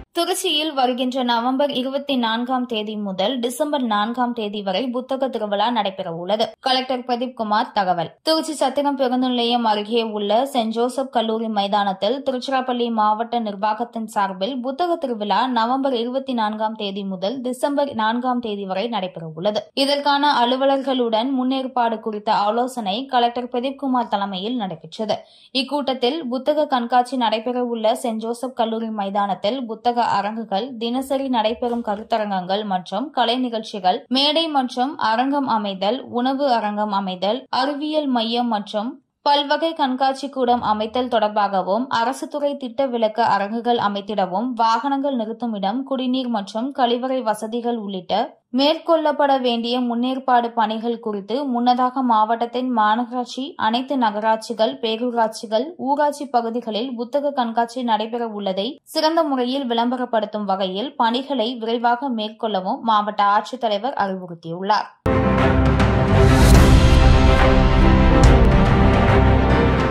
திருச்சியில் வருகின்ற நவம்பர் இருபத்தி நான்காம் தேதி முதல் டிசம்பர் நான்காம் தேதி வரை புத்தக திருவிழா நடைபெறவுள்ளது கலெக்டர் பிரதீப் குமார் தகவல் திருச்சி சத்திரம் பேருந்து நிலையம் அருகே உள்ள சென்ட் ஜோசப் கல்லூரி மைதானத்தில் திருச்சிராப்பள்ளி மாவட்ட நிர்வாகத்தின் சார்பில் புத்தக திருவிழா நவம்பர் இருபத்தி நான்காம் தேதி முதல் டிசம்பர் நான்காம் தேதி வரை நடைபெறவுள்ளது இதற்கான அலுவலர்களுடன் முன்னேற்பாடு குறித்த ஆலோசனை கலெக்டர் பிரதீப் குமார் தலைமையில் நடைபெற்றது இக்கூட்டத்தில் புத்தக கண்காட்சி நடைபெறவுள்ள சென்ட் ஜோசப் கல்லூரி மைதானத்தில் புத்தக அரங்குகள் தினசரி நடைபெறும் கருத்தரங்கங்கள் மற்றும் கலை நிகழ்ச்சிகள் மேடை மற்றும் அரங்கம் அமைதல் உணவு அரங்கம் அமைதல் அறிவியல் மையம் மற்றும் பல்வகை கண்காட்சி கூடம் அமைத்தல் தொடர்பாகவும் அரசு துறை திட்ட விளக்க அரங்குகள் அமைத்திடவும் வாகனங்கள் நிறுத்தும் இடம் குடிநீர் மற்றும் கழிவறை வசதிகள் உள்ளிட்ட மேற்கொள்ளப்பட வேண்டிய முன்னேற்பாடு பணிகள் குறித்து முன்னதாக மாவட்டத்தின் மாநகராட்சி அனைத்து நகராட்சிகள் பேரூராட்சிகள் ஊராட்சி பகுதிகளில் புத்தக கண்காட்சி நடைபெற உள்ளதை சிறந்த முறையில் விளம்பரப்படுத்தும் வகையில் பணிகளை விரைவாக மேற்கொள்ளவும் மாவட்ட ஆட்சித்தலைவர் அறிவுறுத்தியுள்ளார்